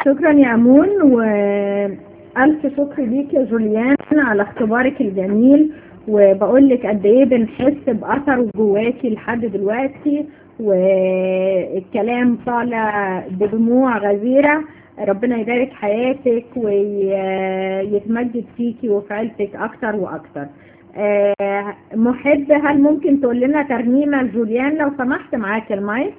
شكرا يا أمون وألف شكر ليك يا جوليان على اختبارك الجميل وبقول لك قد ايه بنحس بأثره جواكي لحد دلوقتي والكلام طالع بدموع غزيرة ربنا يبارك حياتك ويتمجد فيكي وفي عيلتك أكتر وأكتر آه، محب هل ممكن تقول لنا ترنيمة لجوليان لو سمحت معاك المايك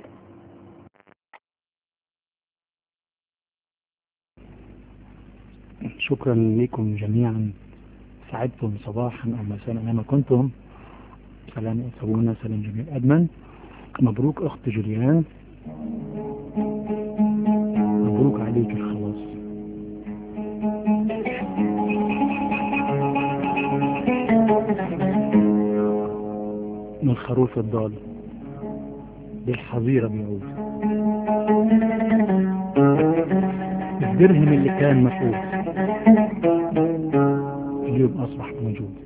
شكرا لكم جميعا سعدتم صباحا أو مساء أينما كنتم سلام أسوونا سلام جميل أدمن مبروك أخت جوليان مبروك عليك الخلاص من الخروف الضال بالحظيرة بيعود الدرهم اللي كان مفقود اليوم أصبح موجود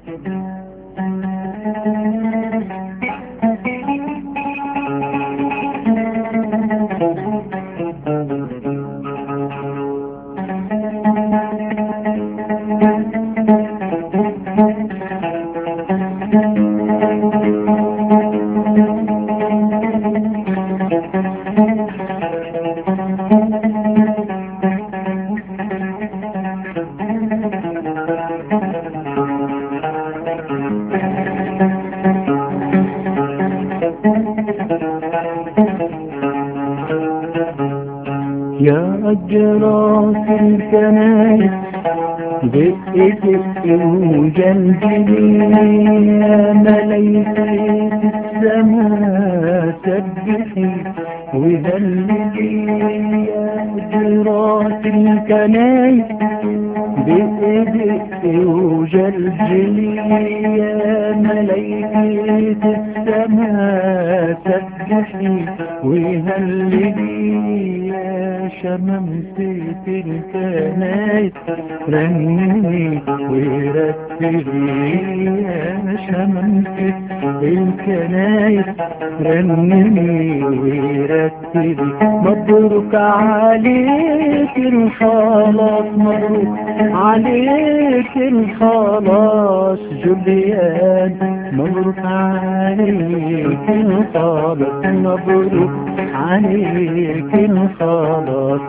يا أجراس الكنائس بقيتك وجلجلي يا ملايكة السماء سبحي وهللي يا أجراس الكنائس بإيدك وجلجلي يا ملايكة السماء سبحي وهللي يا شمامسة الكنايس رني ورتلي يا شمامسة الكنايس رني ورتلي مبروك عليك الخلاص مبروك عليك الخلاص جوليان مبروك عليك الخلاص مبروك عليك الخلاص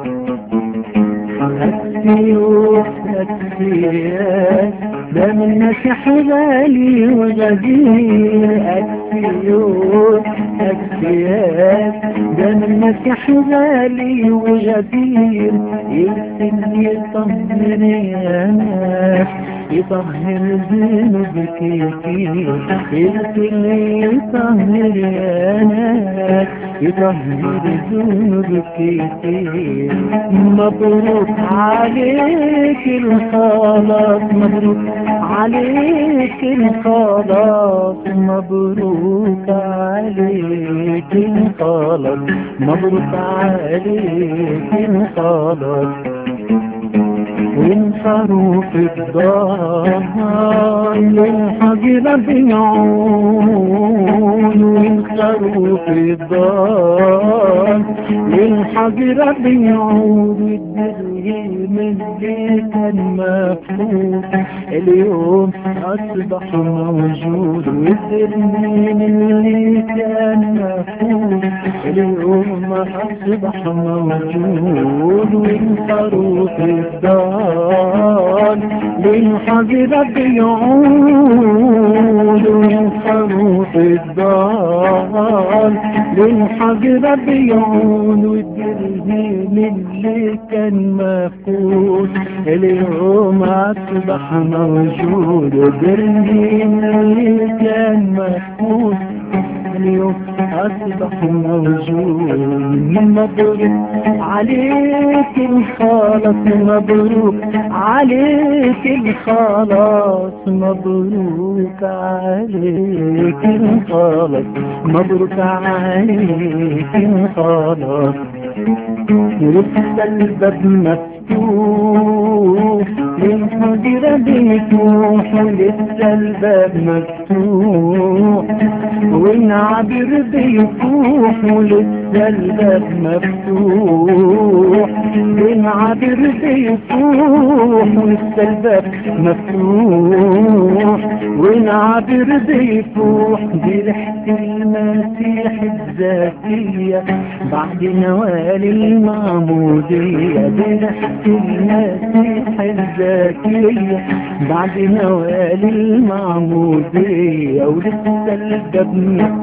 أكسيوس أكسياس ده من مسيح غالي وغدير أكسيوس أكسياس ده من مسيح غالي وغدير يرسل يطهر يا ناس يطهر ذنوبك كتير يرسل يطهر يا ناس يطهر ذنوبك كتير مبروك عليك الخلاص مبروك عليك الخلاص مبروك عليك الخلاص مبروك عليك الخلاص وانصروا في الدار للحجر بيعون وانصروا في الدار للحجر بيعون الدرهم اللي كان مفقود اليوم أصبح موجود والدرهم اللي كان مفقود اليوم أصبح موجود وانصروا في الدار للحجر بيعود وانصروا في الدار للحجر بيعود والدرهم اللي كان مفقود اليوم أصبح موجود الدرهم اللي كان مفقود اليوم أصبح موجود مبروك عليك الخلاص مبروك عليك الخلاص مبروك عليك الخلاص مبروك عليك الخلاص ولسه الباب مفتوح للحجرة بيتوح ولسه الباب مفتوح والعبر بيفوح ولسه الباب مفتوح عابر بيفوح ولسه الباب مفتوح ونعبر بيفوح بريحة المسيح الزكية بعد نوال المعمودية بريحة المسيح الزكية بعد نوال المعمودية ولسه الباب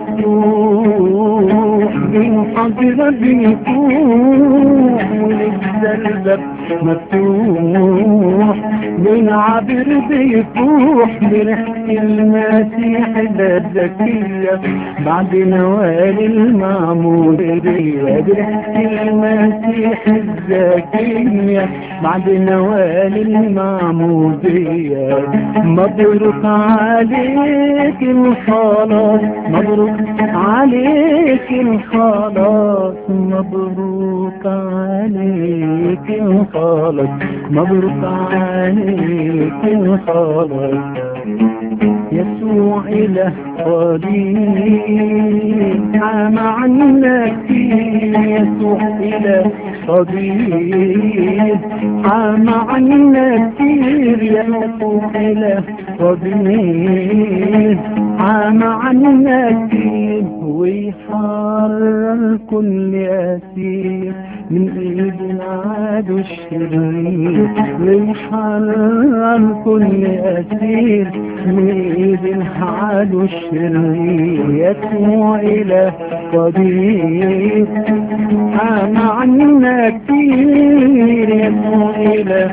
مفتوح بنحضر بيفوح ولسه الباب مفتوح بنعبر بيفوح بريحة المسيح الزكية بعد نوال المعمودية بريحة المسيح الزكية بعد نوال المعمودية مبروك عليك الخلاص مبروك عليك الخلاص مبروك عليك الخلاص مبروك عليك الخلاص يسوع إله قدير عام عنا كتير يسوع إله قدير عام عنا كتير يسوع إله قدير عام عنا كتير ويحرر كل أسير من ايد العدو الشرير ويحرر كل اسير من ايد العدو الشرير يسوع اله قدير عام عنا كتير يسوع اله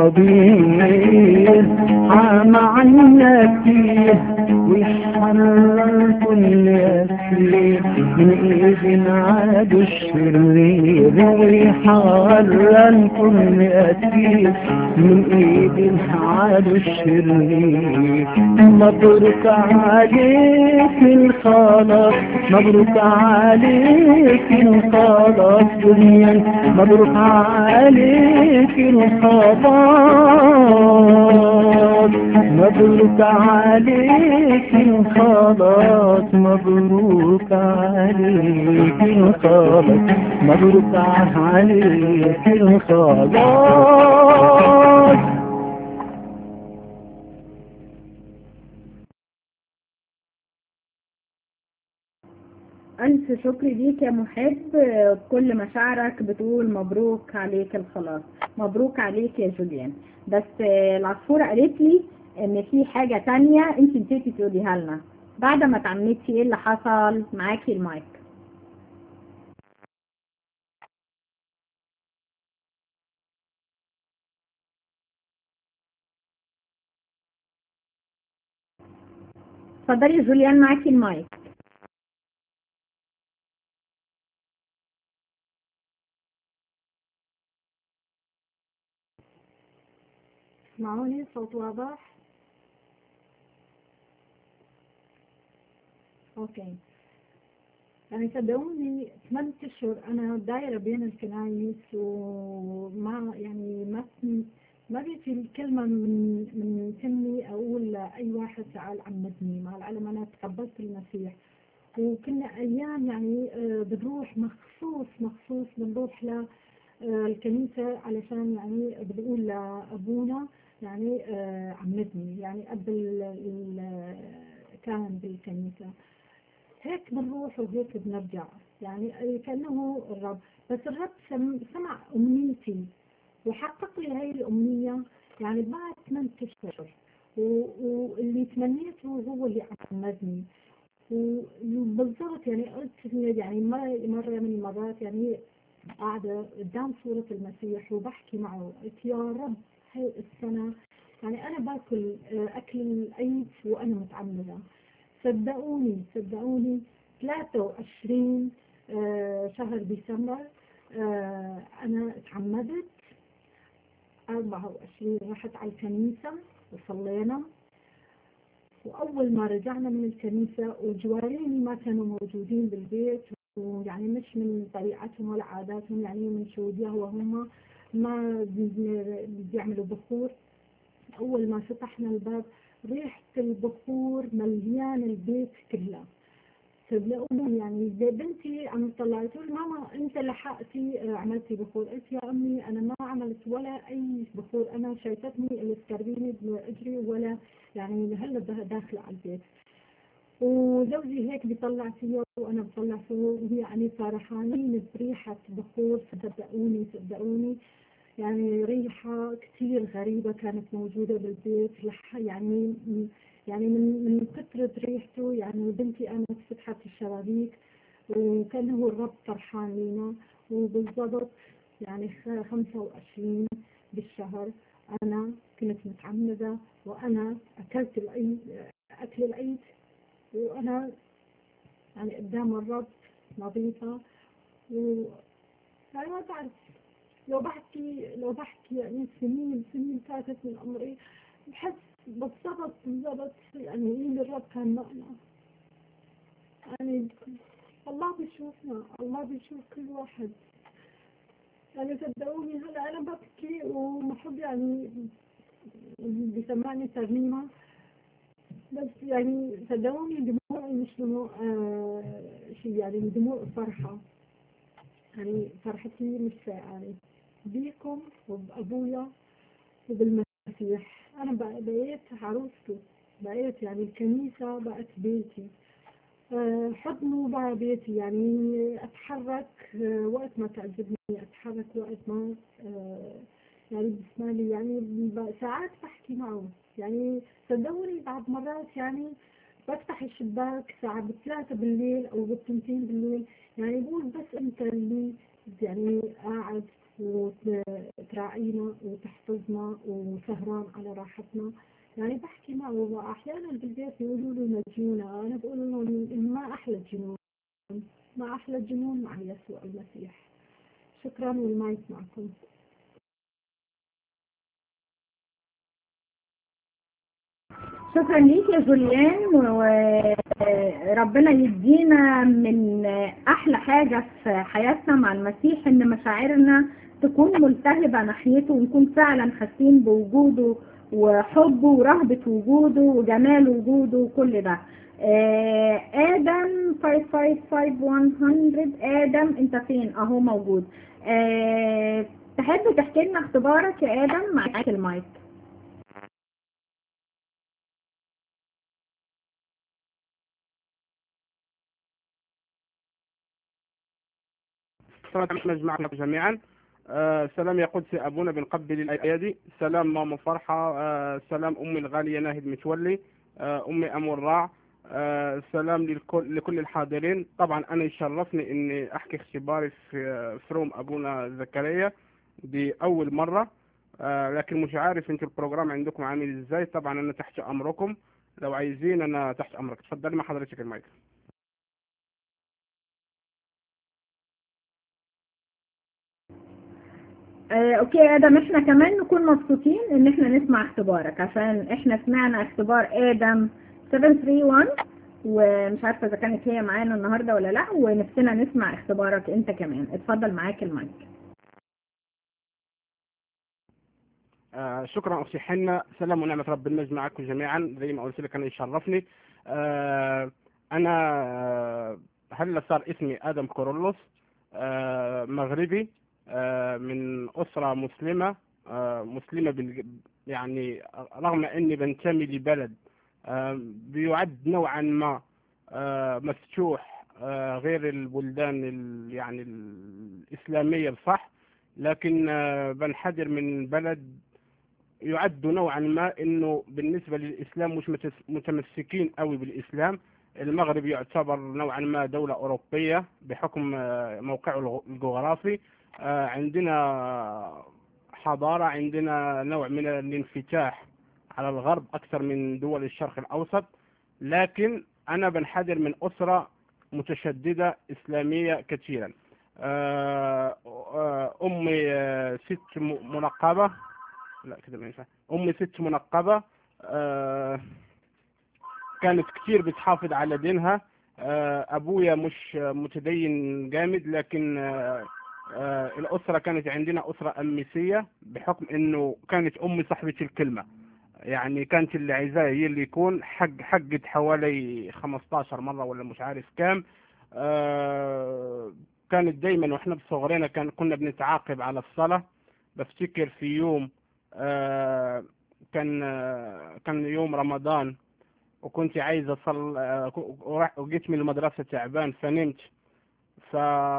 قدير عام عنا كتير ويحرر كل اسير من ايد العدو الشرير ويحرر كل أسير من ايد العدو الشرير مبروك عليك الخلاص مبروك عليك الخلاص دنيا مبروك عليك الخلاص مبروك عليك الخلاص مبروك عليك الخلاص مبروك عليك الخلاص ألف شكر ليك يا محب بكل مشاعرك بتقول مبروك عليك الخلاص مبروك عليك يا جوليان بس العصفورة قالت لي إن في حاجة تانية أنت نسيتي تقوليها لنا بعد ما اتعمدتي إيه اللي حصل معاكي المايك اتفضلي يا جوليان معاكي المايك تسمعوني صوت واضح اوكي يعني صدقوني ثمان اشهر انا دايره بين الكنايس وما يعني ما ما بيجي الكلمة من من فمي أقول لأي واحد تعال عمدني مع العلم أنا تقبلت المسيح وكنا أيام يعني آه، بنروح مخصوص مخصوص بنروح للكنيسة علشان يعني بنقول لأبونا يعني آه، عمدني يعني أب ال- ال- كان بالكنيسة هيك بنروح وهيك بنرجع يعني كأنه الرب بس الرب سم- سمع أمنيتي وحقق لي هاي الأمنية يعني بعد ثمان أشهر و- واللي تمنيته هو اللي عمدني و- وبالضبط يعني قلت إنه يعني مرة مرة من المرات يعني قاعدة قدام صورة المسيح وبحكي معه قلت يا رب هاي السنة يعني أنا باكل آه، أكل العيد وأنا متعمدة صدقوني صدقوني 23 آه، شهر ديسمبر آه، أنا اتعمدت 24 رحت على الكنيسة وصلينا وأول ما رجعنا من الكنيسة وجواريني ما كانوا موجودين بالبيت ويعني مش من طبيعتهم ولا عاداتهم يعني من سعودية وهم ما بي- بيعملوا بخور أول ما فتحنا الباب ريحة البخور مليان البيت كله صدقوني يعني زي بنتي عم تطلع تقول ماما انت لحقتي آه، عملتي بخور قلت يا امي انا ما عملت ولا اي بخور انا شايفتني السكربيني باجري ولا يعني هلا ده- داخله على البيت وزوجي هيك بيطلع فيها وانا بطلع فيه ويعني فرحانين بريحه بخور صدقوني صدقوني يعني ريحة كثير غريبة كانت موجودة بالبيت لح- يعني يعني من من كثرة ريحته يعني بنتي أنا فتحت الشبابيك وكان هو الرب فرحان لينا وبالضبط يعني خ- 25 بالشهر أنا كنت متعمدة وأنا أكلت العيد أكل العيد وأنا يعني قدام الرب نظيفة و يعني ما بعرف لو بحكي لو بحكي يعني سنين سنين فاتت من عمري بحس بالضبط بالضبط يعني مين الرب كان معنا يعني الله بيشوفنا الله بيشوف كل واحد يعني صدقوني هلا انا ببكي ومحب يعني بيسمعني ترنيمة بس يعني صدقوني دموعي مش دموع آه شيء يعني دموع فرحة يعني فرحتي مش يعني بيكم وبأبويا وبالمسيح أنا بق- بقيت عروسته بقيت يعني الكنيسة بقت بيتي آه، حضنه بقى بيتي يعني أتحرك آه، وقت ما تعجبني أتحرك وقت ما آه، يعني بسمالي يعني ب- ساعات بحكي معه يعني صدقوني بعض مرات يعني بفتح الشباك ساعة بثلاثة بالليل أو بالثنتين بالليل يعني بقول بس أنت اللي يعني قاعد وتراعينا وتحفظنا وسهران على راحتنا يعني بحكي معه وأحيانا بالبيت بيقولوا له مجنونة أنا بقول لهم ما أحلى الجنون ما أحلى الجنون مع يسوع المسيح شكرا والمايك معكم شكرا ليك يا جوليان وربنا يدينا من احلى حاجة في حياتنا مع المسيح ان مشاعرنا تكون ملتهبة ناحيته ونكون فعلا حاسين بوجوده وحبه ورهبة وجوده وجمال وجوده وكل ده آه، آدم 555100 آدم أنت فين؟ أهو موجود آه، تحب تحكي لنا اختبارك يا آدم معاك المايك صلاة نحمد معكم جميعا آه سلام يا قدسي أبونا بنقبل الأيادي سلام ماما فرحة آه سلام أمي الغالية ناهد متولي آه أمي أم الراع آه سلام للكل لكل الحاضرين طبعا أنا يشرفني إني أحكي اختباري في فروم أبونا زكريا دي أول مرة آه لكن مش عارف انتوا البروجرام عندكم عامل ازاي طبعا أنا تحت أمركم لو عايزين أنا تحت أمرك تفضلي مع حضرتك المايك آه، اوكي يا ادم احنا كمان نكون مبسوطين ان احنا نسمع اختبارك عشان احنا سمعنا اختبار ادم 731 ومش عارفه اذا كانت هي معانا النهارده ولا لا ونفسنا نسمع اختبارك انت كمان اتفضل معاك المايك آه شكرا اختي حنا سلام ونعمه رب المجد معكم جميعا زي ما قلت لك انا يشرفني آه انا آه هلا صار اسمي ادم كورولوس آه مغربي آه من اسره مسلمه آه مسلمه بال يعني رغم اني بنتمي لبلد آه بيعد نوعا ما آه مفتوح آه غير البلدان ال- يعني الاسلاميه الصح لكن آه بنحدر من بلد يعد نوعا ما انه بالنسبه للاسلام مش متس- متمسكين قوي بالاسلام المغرب يعتبر نوعا ما دوله اوروبيه بحكم آه، موقعه الغ- الجغرافي آه، عندنا حضاره عندنا نوع من الانفتاح على الغرب اكثر من دول الشرق الاوسط لكن انا بنحدر من اسره متشدده اسلاميه كثيرا آه، آه، امي آه، ست م- منقبه لا كده ما ينفع امي ست منقبه آه كانت كتير بتحافظ على دينها آه ابويا مش متدين جامد لكن آه آه الاسره كانت عندنا اسره اميسيه بحكم انه كانت امي صاحبه الكلمه يعني كانت اللي عايزاه هي اللي يكون حق حقت حوالي 15 مرة ولا مش عارف كام آه كانت دايما واحنا بصغرنا كان كنا بنتعاقب على الصلاة بفتكر في يوم آه كان آه كان يوم رمضان وكنت عايز اصل آه ورح- وجيت من المدرسة تعبان فنمت ف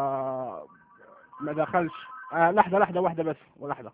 ما دخلش آه لحظة لحظة واحدة بس ولحظة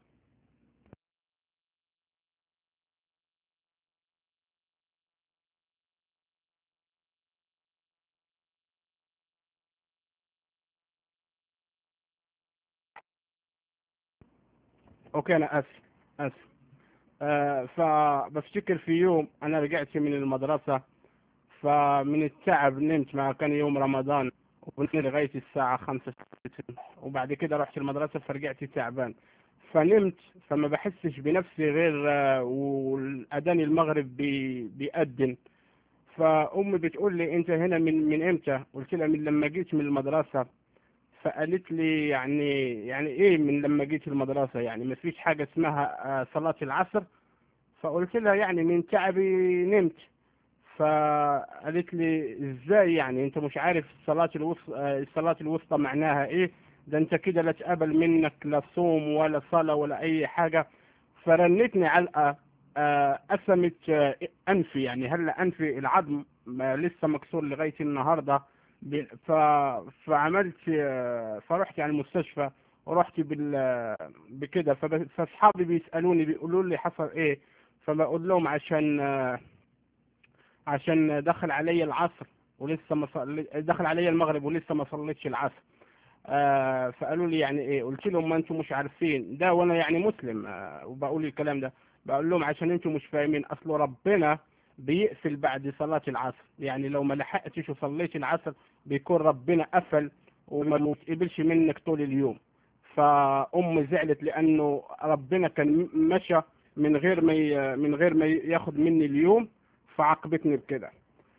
اوكي انا اسف اسف آه فبفتكر في يوم انا رجعت من المدرسة فمن التعب نمت ما كان يوم رمضان ونمت لغاية الساعة خمسة ستة. وبعد كده رحت المدرسة فرجعت تعبان فنمت فما بحسش بنفسي غير آه، والأذان المغرب بي- بيأذن فأمي بتقول لي أنت هنا من من إمتى؟ قلت لها من لما جيت من المدرسة فقالت لي يعني يعني إيه من لما جيت المدرسة يعني ما فيش حاجة اسمها آه، صلاة العصر فقلت لها يعني من تعبي نمت فقالت لي ازاي يعني انت مش عارف الصلاة الوسطى الصلاة الوسطى معناها ايه ده انت كده لا تقبل منك لا صوم ولا صلاة ولا اي حاجة فرنتني علقة آه، قسمت آه، انفي يعني هلا انفي العظم ما لسه مكسور لغاية النهاردة ب- ف... فعملت آه، فرحت على المستشفى ورحت بال آه، بكده فب- فاصحابي بيسألوني بيقولوا لي حصل ايه فبقول لهم عشان آه، عشان دخل علي العصر ولسه ما صلي... دخل علي المغرب ولسه ما صليتش العصر آه فقالوا لي يعني ايه قلت لهم ما انتم مش عارفين ده وانا يعني مسلم آه وبقول الكلام ده بقول لهم عشان انتم مش فاهمين اصل ربنا بيقفل بعد صلاة العصر يعني لو ما لحقتش وصليت العصر بيكون ربنا قفل وما بيتقبلش منك طول اليوم فأمي زعلت لأنه ربنا كان مشى من غير ما ي- من غير ما ياخد مني اليوم فعاقبتني بكده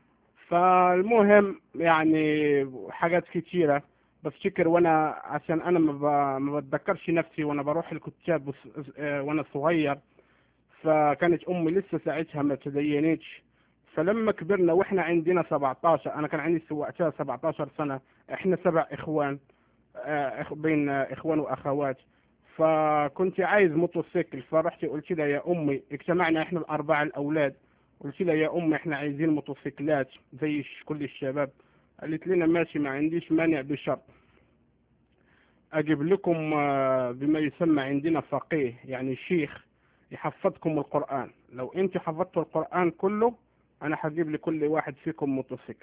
فالمهم يعني حاجات كتيرة بفتكر وانا عشان انا ما ب- ما بتذكرش نفسي وانا بروح الكتاب بس- آه، وانا صغير فكانت امي لسه ساعتها ما تدينتش فلما كبرنا واحنا عندنا 17 انا كان عندي وقتها 17 سنة احنا سبع اخوان آه، إخ- بين آه، اخوان واخوات فكنت عايز موتوسيكل فرحت قلت لها يا امي اجتمعنا احنا الاربعه الاولاد قلت لها يا امي احنا عايزين موتوسيكلات زي ش- كل الشباب قالت لنا ماشي ما عنديش مانع بشرط اجيب لكم آه، بما يسمى عندنا فقيه يعني شيخ يحفظكم القرآن لو انت حفظتوا القرآن كله انا هجيب لكل واحد فيكم موتوسيكل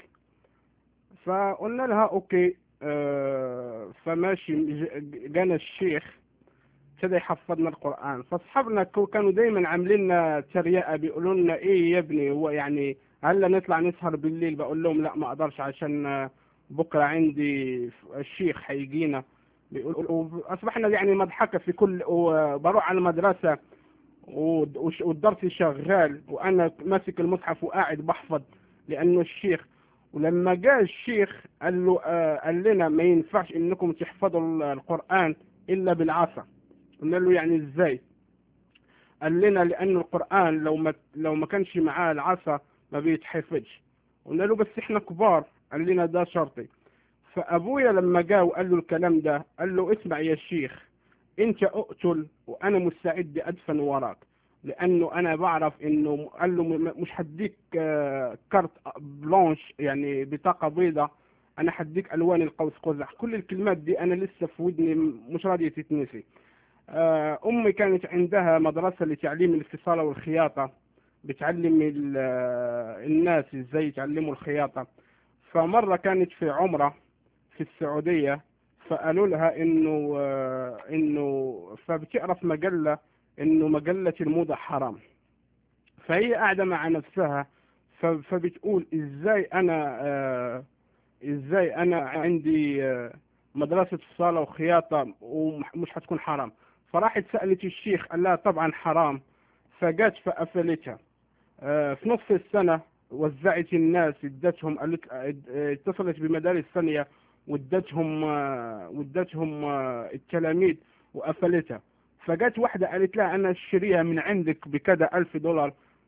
فقلنا لها اوكي آه، فماشي ج- جانا الشيخ ابتدى يحفظنا القرآن فاصحابنا كو- كانوا دايما عاملين لنا تريقة بيقولوا لنا ايه يا ابني هو يعني هلا نطلع نسهر بالليل بقول لهم لا ما اقدرش عشان آه، بكرة عندي ف- الشيخ هيجينا بيقول- واصبحنا يعني مضحكة في كل وبروح على المدرسة ود- وش- والدرس شغال وانا ماسك المصحف وقاعد بحفظ لانه الشيخ ولما جاء الشيخ قال له آه قال لنا ما ينفعش انكم تحفظوا ال- القرآن الا بالعصا قلنا له يعني ازاي قال لنا لان القرآن لو ما لو ما كانش معاه العصا ما بيتحفظش قلنا له بس احنا كبار قال لنا ده شرطي فابويا لما جاء وقال له الكلام ده قال له اسمع يا شيخ انت اقتل وانا مستعد ادفن وراك لانه انا بعرف انه قال له م- مش هديك آه، كارت بلانش يعني بطاقه بيضاء انا هديك الوان القوس قزح كل الكلمات دي انا لسه في ودني م- مش راضيه تتنسي آه، امي كانت عندها مدرسه لتعليم الفصاله والخياطه بتعلم ال- آه، الناس ازاي يتعلموا الخياطه فمره كانت في عمره في السعوديه فقالوا لها انه آه، انه فبتعرف مجله انه مجله الموضه حرام فهي قاعده مع نفسها ف- فبتقول ازاي انا آه، ازاي انا عندي آه، مدرسه صاله وخياطه ومش هتكون حرام فراحت سالت الشيخ قال لها طبعا حرام فجت فقفلتها آه، في نصف السنه وزعت الناس ادتهم قالت اه، اتصلت بمدارس ثانيه وادتهم آه، وادتهم آه، التلاميذ وقفلتها فجت واحدة قالت لها أنا اشتريها من عندك بكذا ألف دولار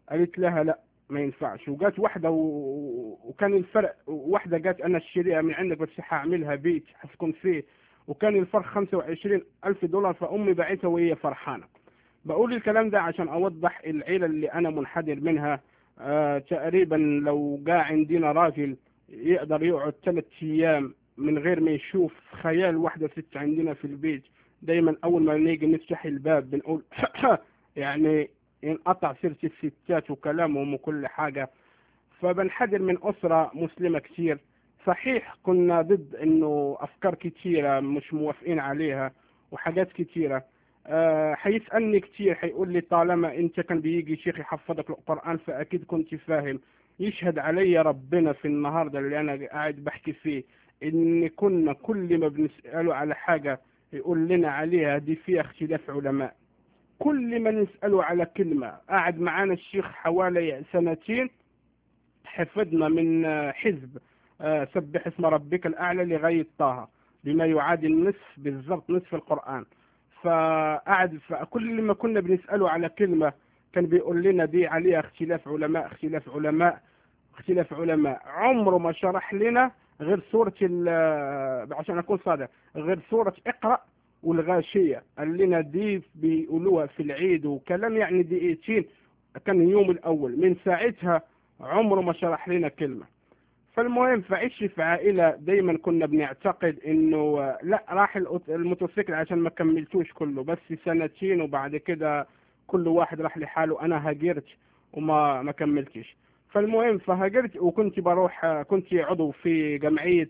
قالت لها لا ما ينفعش وجات واحدة و... وكان الفرق واحدة جات أنا اشتريها من عندك بس هعملها بيت هسكن فيه وكان الفرق 25 ألف دولار فأمي باعتها وهي فرحانة بقول الكلام ده عشان أوضح العيلة اللي أنا منحدر منها آه تقريبا لو جاء عندنا راجل يقدر يقعد ثلاث أيام من غير ما يشوف خيال واحدة ست عندنا في البيت دايما أول ما نيجي نفتح الباب بنقول يعني ينقطع سيرة الستات وكلامهم وكل حاجة فبنحدر من أسرة مسلمة كتير صحيح كنا ضد انه افكار كتيرة مش موافقين عليها وحاجات كتيرة أه حيسألني كتير حيقول لي طالما انت كان بيجي شيخ يحفظك القرآن فاكيد كنت فاهم يشهد علي ربنا في النهاردة اللي انا قاعد بحكي فيه ان كنا كل ما بنسأله على حاجة يقول لنا عليها دي فيها اختلاف علماء كل ما نسأله على كلمة قاعد معانا الشيخ حوالي سنتين حفظنا من حزب سبح اسم ربك الأعلى لغاية طه بما يعادل النصف بالضبط نصف القرآن فقعد فكل ما كنا بنسأله على كلمة كان بيقول لنا دي عليها اختلاف علماء اختلاف علماء اختلاف علماء عمره ما شرح لنا غير سورة عشان أكون صادق غير سورة اقرأ والغاشية قال لنا دي بيقولوها في العيد وكلام يعني دقيقتين كان اليوم الأول من ساعتها عمره ما شرح لنا كلمة فالمهم فعيش في عائلة دايما كنا بنعتقد انه لا راح الموتوسيكل عشان ما كملتوش كله بس سنتين وبعد كده كل واحد راح لحاله انا هاجرت وما ما كملتش فالمهم فهاجرت وكنت بروح كنت عضو في جمعية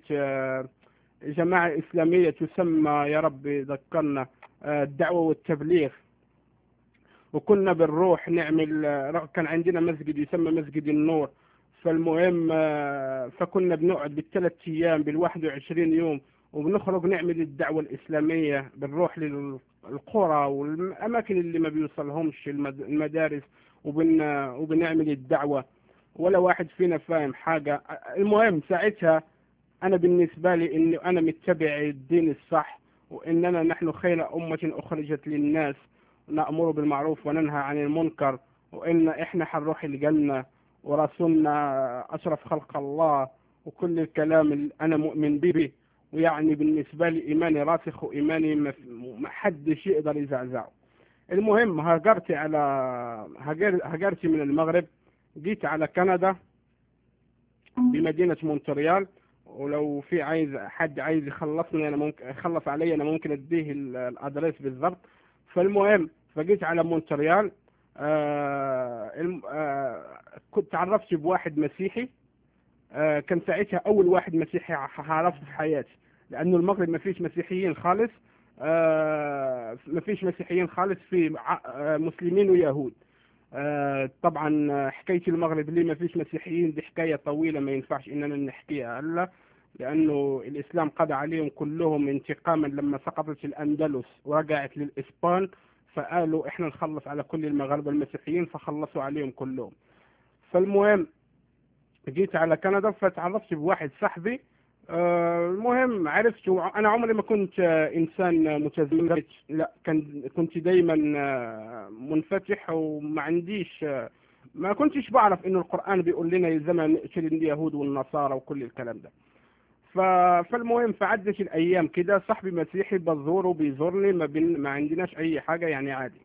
جماعة إسلامية تسمى يا رب ذكرنا الدعوة والتبليغ وكنا بنروح نعمل كان عندنا مسجد يسمى مسجد النور فالمهم فكنا بنقعد بالثلاث ايام بالواحد وعشرين يوم وبنخرج نعمل الدعوة الإسلامية بنروح للقرى والأماكن اللي ما بيوصلهمش المدارس وبن وبنعمل الدعوة ولا واحد فينا فاهم حاجة المهم ساعتها أنا بالنسبة لي إني أنا متبع الدين الصح وإننا نحن خير أمة أخرجت للناس نأمر بالمعروف وننهى عن المنكر وإن إحنا حنروح الجنة ورسولنا أشرف خلق الله وكل الكلام اللي أنا مؤمن به ويعني بالنسبة لي إيماني راسخ وإيماني ما حدش يقدر يزعزعه المهم هاجرت على هاجرت من المغرب جيت على كندا بمدينة مونتريال ولو في عايز حد عايز يخلصني انا ممكن يخلص علي انا ممكن اديه الادريس بالضبط فالمهم فجيت على مونتريال آه آه كنت تعرفت بواحد مسيحي آه كان ساعتها اول واحد مسيحي عرفته في حياتي لانه المغرب ما فيش مسيحيين خالص ما فيش مسيحيين خالص في مسلمين ويهود طبعا حكاية المغرب ليه ما فيش مسيحيين دي حكاية طويلة ما ينفعش اننا نحكيها هلا لانه الاسلام قضى عليهم كلهم انتقاما لما سقطت الاندلس ورجعت للاسبان فقالوا احنا نخلص على كل المغاربه المسيحيين فخلصوا عليهم كلهم فالمهم جيت على كندا فتعرفت بواحد صاحبي آه المهم عرفت انا عمري ما كنت آه انسان متزوج لا كان كنت دايما آه منفتح وما عنديش ما كنتش بعرف انه القران بيقول لنا يلزمنا نقتل اليهود والنصارى وكل الكلام ده فالمهم فعدت الايام كده صاحبي مسيحي بزوره بيزورني ما, بين ما عندناش اي حاجه يعني عادي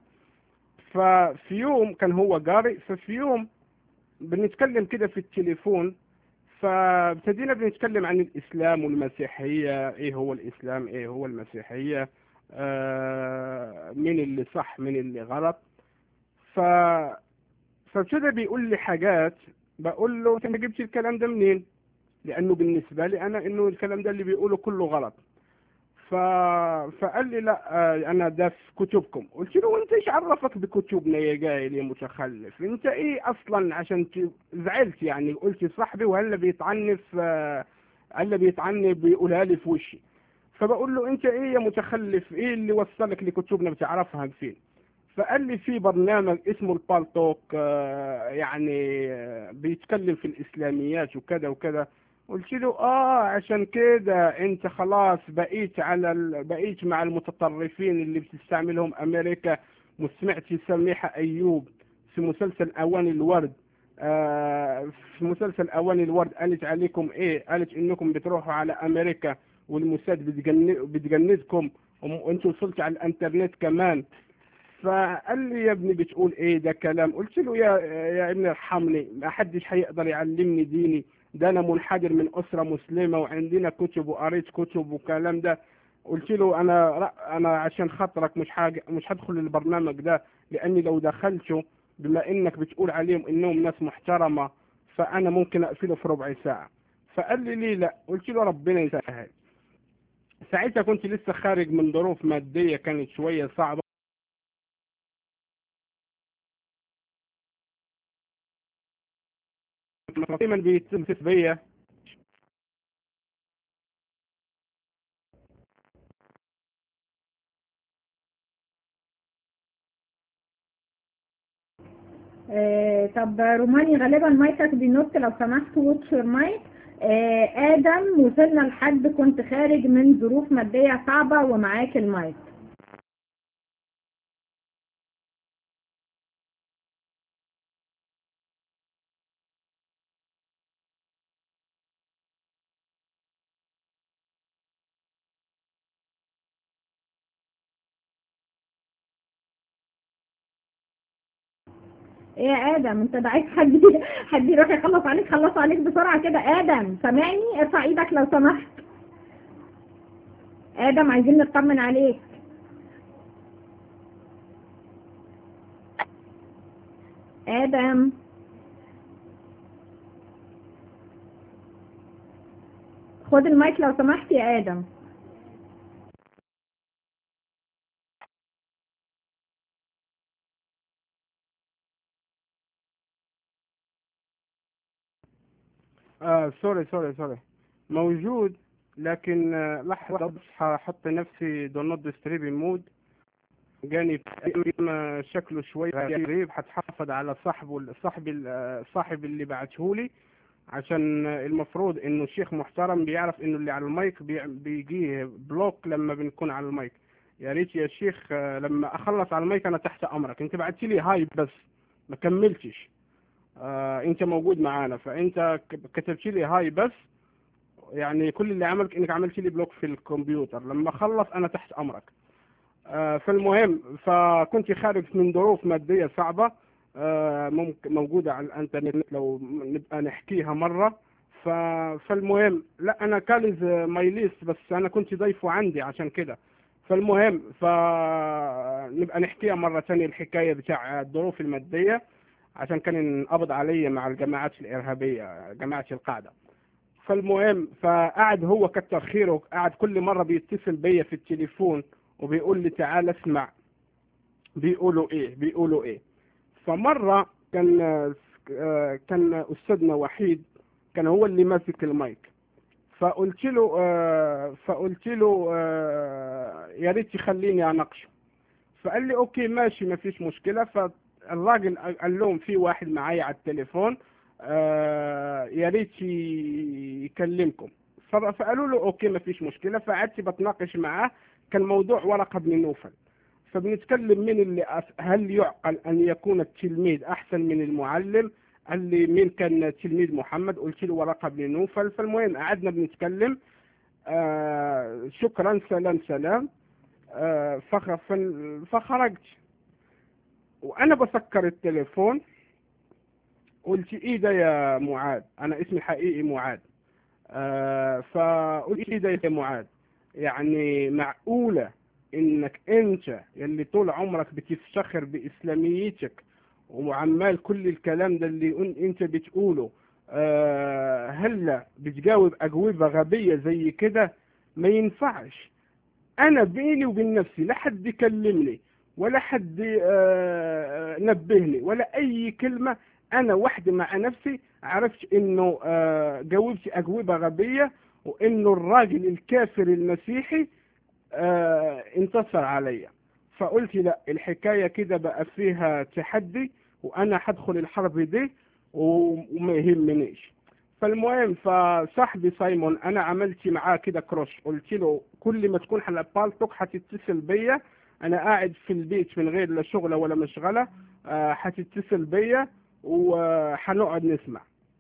ففي يوم كان هو قارئ ففي يوم بنتكلم كده في التليفون فابتدينا بنتكلم عن الإسلام والمسيحية إيه هو الإسلام إيه هو المسيحية آه مين اللي صح مين اللي غلط ف فابتدى بيقول لي حاجات بقول له انت جبت الكلام ده منين لانه بالنسبه لي انا انه الكلام ده اللي بيقوله كله غلط ف... فقال لي لا آه انا ده في كتبكم قلت له وانت ايش عرفك بكتبنا يا جاهل يا متخلف انت ايه اصلا عشان ت... زعلت يعني قلت صاحبي وهلا بيتعني في هلا بيتعني بيقولها لي في وشي فبقول له انت ايه يا متخلف ايه اللي وصلك لكتبنا بتعرفها فين فقال لي في برنامج اسمه البالتوك آه يعني آه بيتكلم في الاسلاميات وكذا وكذا قلت له اه عشان كده انت خلاص بقيت على ال... بقيت مع المتطرفين اللي بتستعملهم امريكا وسمعت سميحة ايوب في مسلسل اواني الورد آه في مسلسل اواني الورد قالت عليكم ايه قالت انكم بتروحوا على امريكا والموساد بتجن- بتجندكم وانتوا وصلتوا على الانترنت كمان فقال لي يا ابني بتقول ايه ده كلام قلت له يا يا ابني ارحمني ما حدش هيقدر يعلمني ديني ده انا منحدر من اسره مسلمه وعندنا كتب وقريت كتب وكلام ده قلت له انا لا انا عشان خاطرك مش حاجه مش هدخل البرنامج ده لاني لو دخلته بما انك بتقول عليهم انهم ناس محترمه فانا ممكن اقفله في ربع ساعه فقال لي ليه لا قلت له ربنا يسهل ساعتها كنت لسه خارج من ظروف ماديه كانت شويه صعبه دايما بيتصل بيا آه، طب روماني غالبا مايكك بينط لو سمحت واتش يور مايك آه، ادم وصلنا لحد كنت خارج من ظروف ماديه صعبه ومعاك المايك ايه يا ادم انت ده عايز حد حد يروح يخلص عليك خلص عليك بسرعه كده ادم سامعني ارفع ايدك لو سمحت ادم عايزين نطمن عليك ادم خد المايك لو سمحت يا ادم آه سوري سوري سوري موجود لكن آه لحظة بس هحط نفسي دو نوت ديستريبي مود جاني فيلم شكله شوي غريب هتحفظ على صاحبه صاحب الصاحب اللي بعتهولي عشان المفروض انه شيخ محترم بيعرف انه اللي على المايك بي- بيجيه بلوك لما بنكون على المايك يا ريت يا شيخ آه، لما اخلص على المايك انا تحت امرك انت بعت لي هاي بس ما كملتش آه انت موجود معانا فانت ك- كتبت لي هاي بس يعني كل اللي عملك انك عملت لي بلوك في الكمبيوتر لما اخلص انا تحت امرك آه فالمهم فكنت خارج من ظروف ماديه صعبه آه ممكن موجوده على الانترنت لو نبقى نحكيها مره ف... فالمهم لا انا كالز ماي ليست بس انا كنت ضيفه عندي عشان كده فالمهم فنبقى نحكيها مرة ثانية الحكاية بتاع الظروف المادية عشان كان انقبض علي مع الجماعات الإرهابية جماعة القاعدة فالمهم فقعد هو كتر خيره قعد كل مرة بيتصل بيا في التليفون وبيقول لي تعال اسمع بيقولوا ايه بيقولوا ايه فمرة كان آه، كان أستاذنا وحيد كان هو اللي ماسك المايك فقلت له آه، فقلت له آه، يا ريت يخليني اناقشه فقال لي اوكي ماشي ما فيش مشكله فالراجل قال لهم في واحد معايا على التليفون آه، يا ريت ي- يكلمكم ف- فقالوا له اوكي ما فيش مشكله فقعدت بتناقش معاه كان موضوع ورقه بن نوفل فبنتكلم من اللي أس- هل يعقل ان يكون التلميذ احسن من المعلم قال لي مين كان تلميذ محمد قلت له ورقه بن نوفل فالمهم قعدنا بنتكلم آه شكرا سلام سلام آه فخ- فن- فخرجت وانا بسكر التليفون قلت ايه ده يا معاذ انا اسمي الحقيقي معاذ آه فقلت ايه ده يا معاذ يعني معقولة انك انت يلي طول عمرك بتفتخر باسلاميتك وعمال كل الكلام ده اللي ان- انت بتقوله آه هلا بتجاوب اجوبة غبية زي كده ما ينفعش انا بيني وبين نفسي لا حد يكلمني ولا حد آه، نبهني ولا اي كلمة انا وحدي مع نفسي عرفت انه آه، جاوبت اجوبة غبية وانه الراجل الكافر المسيحي آه، انتصر عليا فقلت لا الحكاية كده بقى فيها تحدي وانا هدخل الحرب دي و- وما يهمنيش فالمهم فصاحبي سايمون انا عملت معاه كده كروش قلت له كل ما تكون على بالتك هتتصل بيا انا قاعد في البيت من غير لا شغله ولا مشغله آه، هتتصل بيا وهنقعد نسمع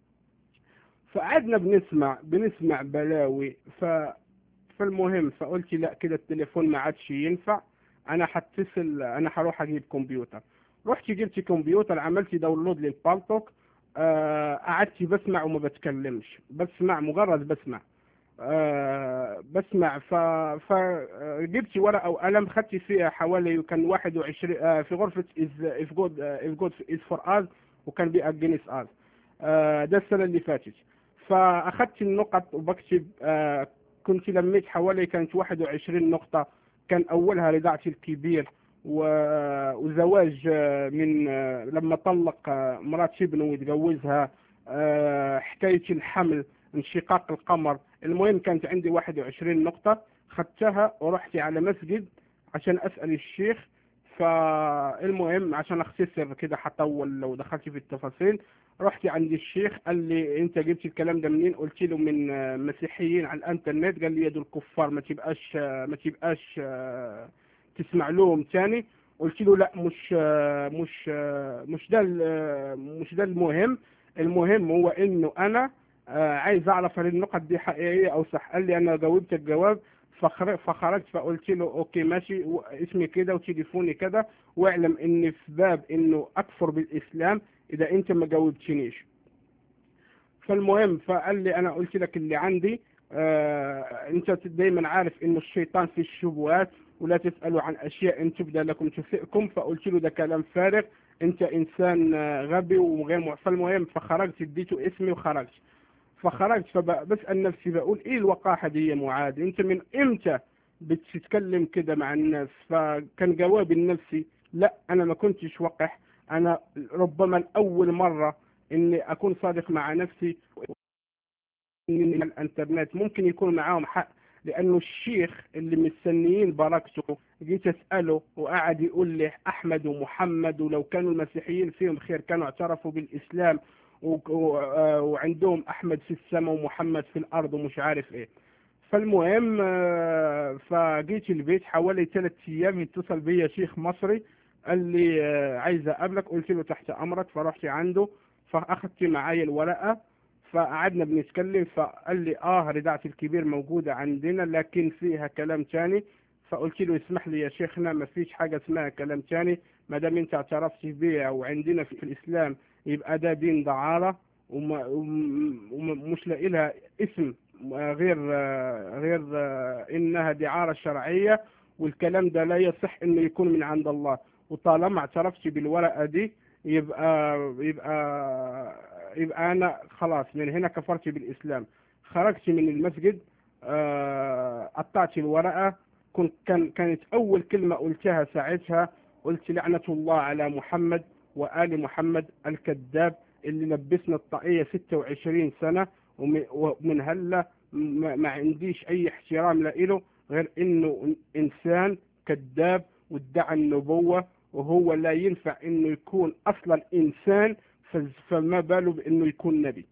فقعدنا بنسمع بنسمع بلاوي ف فالمهم فقلت لا كده التليفون ما عادش ينفع انا هتصل انا هروح اجيب كمبيوتر رحت جبت كمبيوتر عملت داونلود للبالتوك آه، قعدت بسمع وما بتكلمش بسمع مجرد بسمع آه، بسمع ف فجبت ورقه وقلم خدت فيها حوالي كان 21 آه، في غرفه از اف جود اف جود از فور از وكان بي اجينست از ده السنه اللي فاتت فاخدت النقط وبكتب آه، كنت لميت حوالي كانت 21 نقطه كان اولها رضاعتي الكبير و- وزواج آه، من آه، لما طلق آه، مرات ابنه ويتجوزها آه، حكايه الحمل انشقاق القمر المهم كانت عندي 21 نقطة خدتها ورحت على مسجد عشان أسأل الشيخ فالمهم عشان أختصر كده حطول لو دخلت في التفاصيل رحت عند الشيخ قال لي انت جبت الكلام ده منين قلت له من آه، مسيحيين على الانترنت قال لي يد الكفار ما تبقاش آه، ما تبقاش آه، تسمع لهم تاني قلت له لا مش آه، مش آه، مش ده ال- آه، مش ده المهم المهم هو انه انا آه، عايز اعرف هل النقط دي حقيقيه او صح قال لي انا جاوبت الجواب فخر- فخرجت فقلت له اوكي ماشي و- اسمي كده وتليفوني كده واعلم ان في باب انه اكفر بالاسلام اذا انت ما جاوبتنيش فالمهم فقال لي انا قلت لك اللي عندي آه انت دايما عارف انه الشيطان في الشبهات ولا تسالوا عن اشياء ان تبدا لكم تسئكم فقلت له ده كلام فارغ انت انسان آه، غبي وغير مع- فالمهم فخرجت اديته اسمي وخرجت فخرجت فبسأل نفسي بقول ايه الوقاحة دي يا معاذ انت من امتى بتتكلم كده مع الناس فكان جوابي النفسي لا انا ما كنتش وقح انا ربما الاول مرة اني اكون صادق مع نفسي ان الانترنت ممكن يكون معاهم حق لانه الشيخ اللي مستنيين بركته جيت اساله وقعد يقول لي احمد ومحمد ولو كانوا المسيحيين فيهم خير كانوا اعترفوا بالاسلام و- و- آه، وعندهم احمد في السماء ومحمد في الارض ومش عارف ايه فالمهم آه، فجيت البيت حوالي ثلاث ايام اتصل بيا شيخ مصري قال لي آه، عايز اقابلك قلت له تحت امرك فرحت عنده فاخذت معايا الورقه فقعدنا بنتكلم فقال لي اه رضاعة الكبير موجودة عندنا لكن فيها كلام تاني فقلت له اسمح لي يا شيخنا ما فيش حاجة اسمها كلام تاني ما دام انت اعترفت بيها وعندنا في الاسلام يبقى ده دين دعارة وما- وم- ومش لاقي لها اسم غير غير انها دعارة شرعية والكلام ده لا يصح انه يكون من عند الله وطالما اعترفت بالورقة دي يبقى يبقى يبقى انا خلاص من هنا كفرت بالاسلام خرجت من المسجد آه، قطعت الورقة كنت كان كانت اول كلمة قلتها ساعتها قلت لعنة الله على محمد وآل محمد الكذاب اللي لبسنا الطاقية 26 سنة ومن- ومن هلا ما ما عنديش أي احترام له غير إنه إنسان كذاب وادعى النبوة وهو لا ينفع إنه يكون أصلا إنسان ف- فما باله بإنه يكون نبي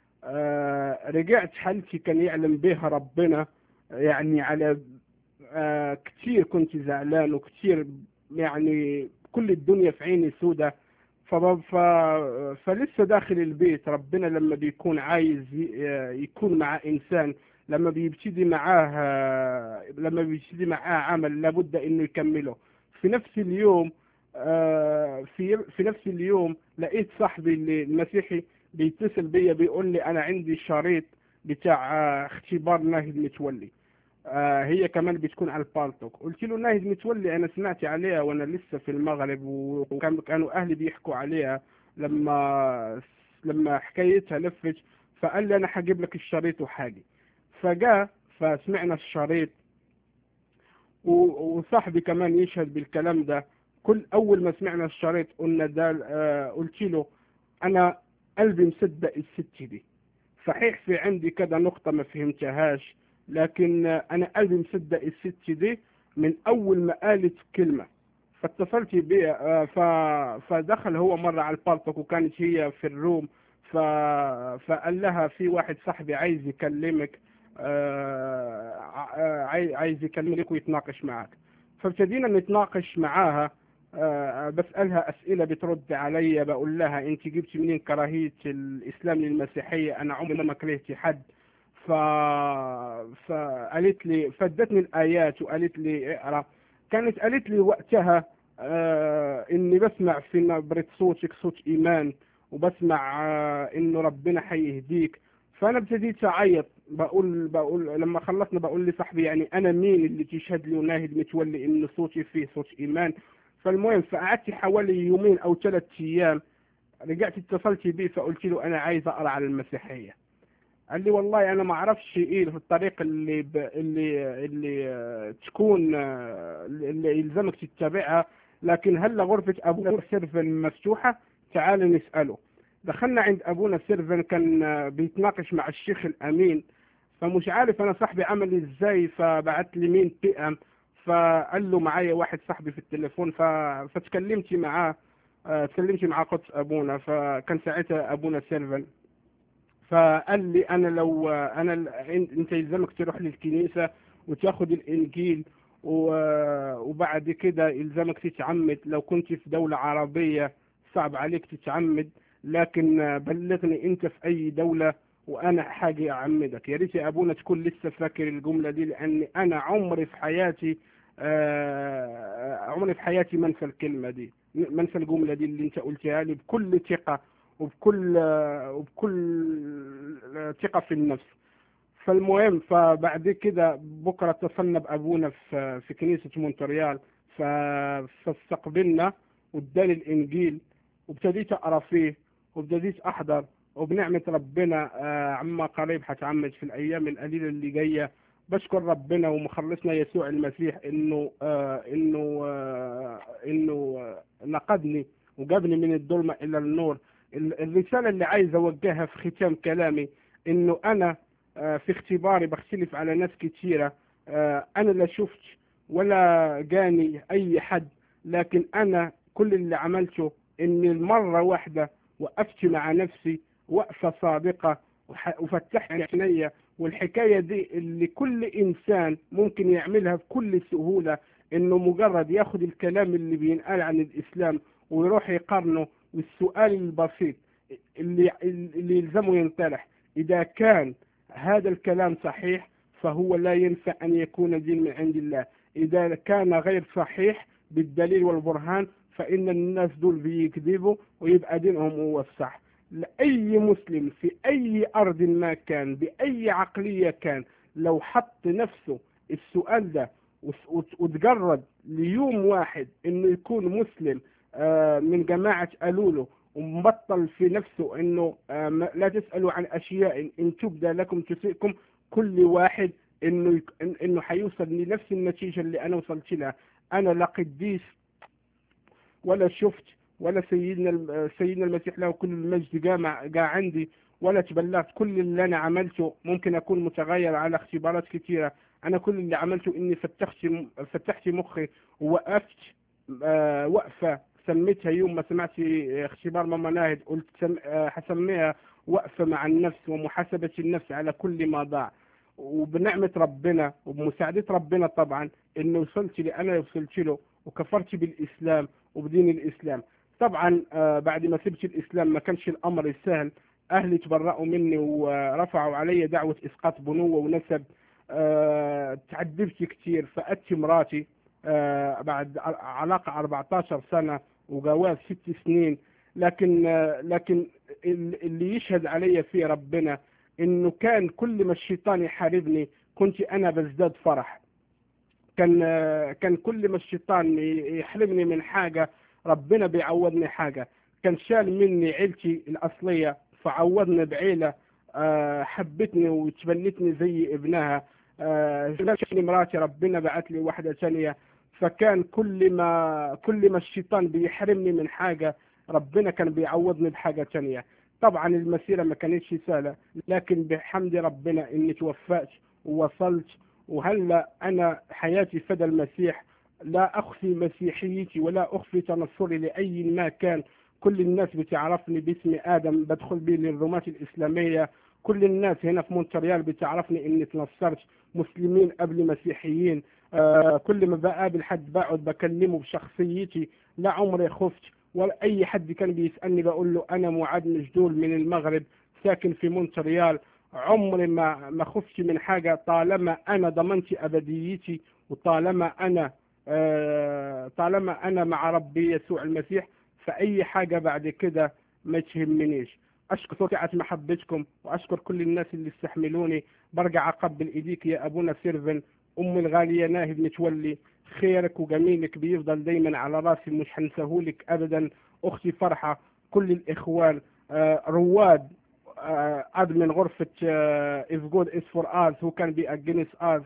آه رجعت حالتي كان يعلم بها ربنا يعني على آه كتير كنت زعلان وكتير يعني كل الدنيا في عيني سودة ف... ف... فلسه داخل البيت ربنا لما بيكون عايز ي... يكون مع إنسان لما بيبتدي معاه لما بيبتدي معاه عمل لابد إنه يكمله في نفس اليوم آه، في في نفس اليوم لقيت صاحبي اللي المسيحي بيتصل بيا بيقول لي أنا عندي شريط بتاع آه، اختبار ناهد متولي آه هي كمان بتكون على البالتوك قلت له ناهد متولي انا سمعت عليها وانا لسه في المغرب وكان كانوا اهلي بيحكوا عليها لما لما حكايتها لفت فقال لي انا هجيب لك الشريط وحاجي فجاء فسمعنا الشريط و- وصاحبي كمان يشهد بالكلام ده كل اول ما سمعنا الشريط قلنا ده آه قلت له انا قلبي مصدق الست دي صحيح في عندي كذا نقطة ما فهمتهاش لكن انا قلبي مصدق الست دي من اول ما قالت كلمة فاتصلت بيه ف... فدخل هو مرة على البالتوك وكانت هي في الروم ف... فقال لها في واحد صاحبي عايز يكلمك آه، ع- عاي- عايز يكلمك ويتناقش معك فابتدينا نتناقش معاها آه، بسألها أسئلة بترد علي بقول لها أنت جبتي منين كراهية الإسلام للمسيحية أنا عمري ما كرهت حد ف... فقالت لي فدتني الآيات وقالت لي اقرأ كانت قالت لي وقتها آه إني بسمع في نبرة صوتك صوت إيمان وبسمع آه إنه ربنا حيهديك فأنا ابتديت أعيط بقول بقول لما خلصنا بقول لصاحبي يعني أنا مين اللي تشهد لي وناهد متولي إنه صوتي فيه صوت إيمان فالمهم فقعدت حوالي يومين او ثلاث ايام رجعت اتصلت بيه فقلت له انا عايز اقرا على المسيحيه قال لي والله انا ما اعرفش ايه في الطريق اللي ب... اللي اللي آه، تكون آه، اللي يلزمك تتبعها لكن هل غرفه ابونا سيرفن مفتوحه تعال نساله دخلنا عند ابونا سيرفن كان آه، بيتناقش مع الشيخ الامين فمش عارف انا صاحبي عمل ازاي فبعت لي مين بي ام فقال له معايا واحد صاحبي في التليفون ف... فتكلمت معاه آه، تكلمت مع قدس ابونا فكان ساعتها ابونا سيرفن فقال لي انا لو انا ال- إن- انت يلزمك تروح للكنيسه وتاخد الانجيل و- وبعد كده يلزمك تتعمد لو كنت في دوله عربيه صعب عليك تتعمد لكن آه، بلغني انت في اي دوله وانا حاجه اعمدك يا ريت يا ابونا تكون لسه فاكر الجمله دي لاني انا عمري في حياتي آه، عمري في حياتي ما انسى الكلمه دي ما انسى الجمله دي اللي انت قلتها لي بكل ثقه وبكل آه، وبكل آه، ثقه في النفس فالمهم فبعد كده بكره اتصلنا بابونا في في كنيسه مونتريال ف- فاستقبلنا واداني الانجيل وابتديت اقرا فيه وابتديت احضر وبنعمة ربنا آه، عما قريب هتعمد في الأيام القليلة اللي جاية بشكر ربنا ومخلصنا يسوع المسيح إنه آه إنه آه إنه آه نقدني وجابني من الظلمة إلى النور ال- الرسالة اللي عايز أوجهها في ختام كلامي إنه أنا آه في اختباري بختلف على ناس كتيرة آه أنا لا شفت ولا جاني أي حد لكن أنا كل اللي عملته إني المرة واحدة وقفت مع نفسي وقفة صادقة وح- وفتحت عينيا والحكاية دي اللي كل إنسان ممكن يعملها بكل سهولة إنه مجرد ياخد الكلام اللي بينقال عن الإسلام ويروح يقارنه بالسؤال البسيط اللي اللي يلزمه ينطرح إذا كان هذا الكلام صحيح فهو لا ينفع أن يكون دين من عند الله إذا كان غير صحيح بالدليل والبرهان فإن الناس دول بيكذبوا ويبقى دينهم هو الصح لأي مسلم في أي أرض ما كان بأي عقلية كان لو حط نفسه السؤال ده وس- وت- وتجرد ليوم واحد إنه يكون مسلم آه، من جماعة ألولو ومبطل في نفسه إنه آه، ما- لا تسألوا عن أشياء إن تبدى لكم تسئكم كل واحد إنه يك- إن- إنه حيوصل لنفس النتيجة اللي أنا وصلت لها أنا لا قديس ولا شفت ولا سيدنا الم- سيدنا المسيح له كل المجد جاء مع- جاء عندي ولا تبلغت كل اللي انا عملته ممكن اكون متغير على اختبارات كثيره انا كل اللي عملته اني فتحت م- فتحت مخي ووقفت آه، وقفه سميتها يوم ما سمعت اختبار ماما ناهد قلت سم... آه، حسميها وقفه مع النفس ومحاسبه النفس على كل ما ضاع وبنعمه ربنا وبمساعده ربنا طبعا انه وصلت اللي انا وصلت له وكفرت بالاسلام وبدين الاسلام طبعا آه، بعد ما سبت الاسلام ما كانش الامر سهل اهلي تبرأوا مني ورفعوا علي دعوة اسقاط بنوة ونسب آه، تعذبت كتير فقدت مراتي آه، بعد ع- علاقة 14 سنة وجواز ست سنين لكن آه، لكن ال- اللي يشهد علي فيه ربنا انه كان كل ما الشيطان يحاربني كنت انا بزداد فرح كان آه، كان كل ما الشيطان ي- يحرمني من حاجة ربنا بيعوضني حاجة كان شال مني عيلتي الأصلية فعوضني بعيلة آه، حبتني وتبنتني زي ابنها آه، شالني مراتي ربنا بعت لي واحدة ثانية فكان كل ما كل ما الشيطان بيحرمني من حاجة ربنا كان بيعوضني بحاجة ثانية طبعا المسيرة ما كانتش سهلة لكن بحمد ربنا اني توفقت ووصلت وهلا انا حياتي فدى المسيح لا اخفي مسيحيتي ولا اخفي تنصري لاي ما كان كل الناس بتعرفني باسم ادم بدخل بيه للرومات الاسلاميه كل الناس هنا في مونتريال بتعرفني اني تنصرت مسلمين قبل مسيحيين آه، كل ما بقابل حد بقعد بكلمه بشخصيتي لا عمري خفت ولا اي حد كان بيسالني بقول له انا معاد مجدول من المغرب ساكن في مونتريال عمري ما ما خفت من حاجه طالما انا ضمنت ابديتي وطالما انا آه، طالما انا مع ربي يسوع المسيح فاي حاجه بعد كده ما تهمنيش اشكر سعه محبتكم واشكر كل الناس اللي استحملوني برجع اقبل ايديك يا ابونا سيرفن ام الغاليه ناهد متولي خيرك وجميلك بيفضل دايما على راسي مش هنساهولك ابدا اختي فرحه كل الاخوان آه، رواد آه، ادمن غرفه از جود از فور از هو كان بي اجينس از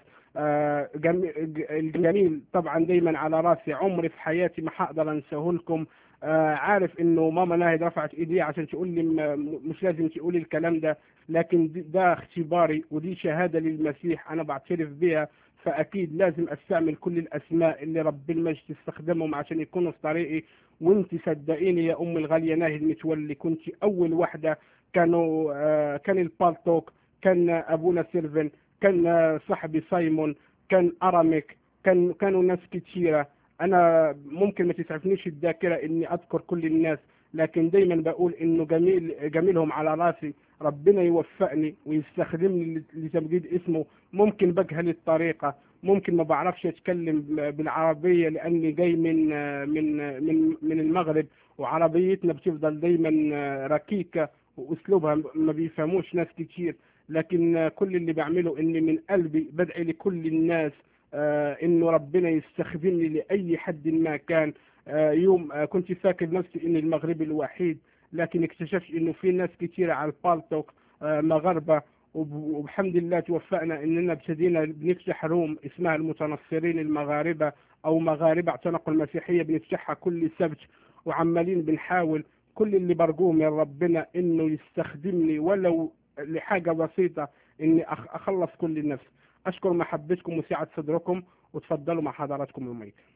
الجميل طبعا دايما على راسي عمري في حياتي ما هقدر انساه لكم آه، عارف انه ماما ناهد رفعت ايديها عشان تقول لي م- مش لازم تقولي الكلام ده لكن دي- ده اختباري ودي شهاده للمسيح انا بعترف بيها فاكيد لازم استعمل كل الاسماء اللي رب المجد استخدمهم عشان يكونوا في طريقي وانت صدقيني يا ام الغاليه ناهد متولي كنت اول واحده كانوا آه، كان البالتوك كان ابونا سيلفن كان آه، صاحبي سايمون كان اراميك كان كانوا ناس كتيره انا ممكن ما تسعفنيش الذاكره اني اذكر كل الناس لكن دايما بقول انه جميل جميلهم على راسي ربنا يوفقني ويستخدمني لتمجيد اسمه ممكن بجهل الطريقه ممكن ما بعرفش اتكلم بالعربيه لاني جاي من من من من المغرب وعربيتنا بتفضل دايما ركيكه واسلوبها ما بيفهموش ناس كتير لكن كل اللي بعمله اني من قلبي بدعي لكل الناس آه، انه ربنا يستخدمني لاي حد ما كان آه، يوم آه، كنت فاكر نفسي اني المغربي الوحيد لكن اكتشفت انه في ناس كتيرة على البالتوك آه، مغاربة وب- وبحمد الله توفقنا اننا ابتدينا بنفتح روم اسمها المتنصرين المغاربة او مغاربة اعتنقوا المسيحية بنفتحها كل سبت وعمالين بنحاول كل اللي برجوه من ربنا انه يستخدمني ولو لحاجة بسيطة اني أخ- اخلص كل النفس اشكر محبتكم وسعة صدركم وتفضلوا مع حضراتكم الميت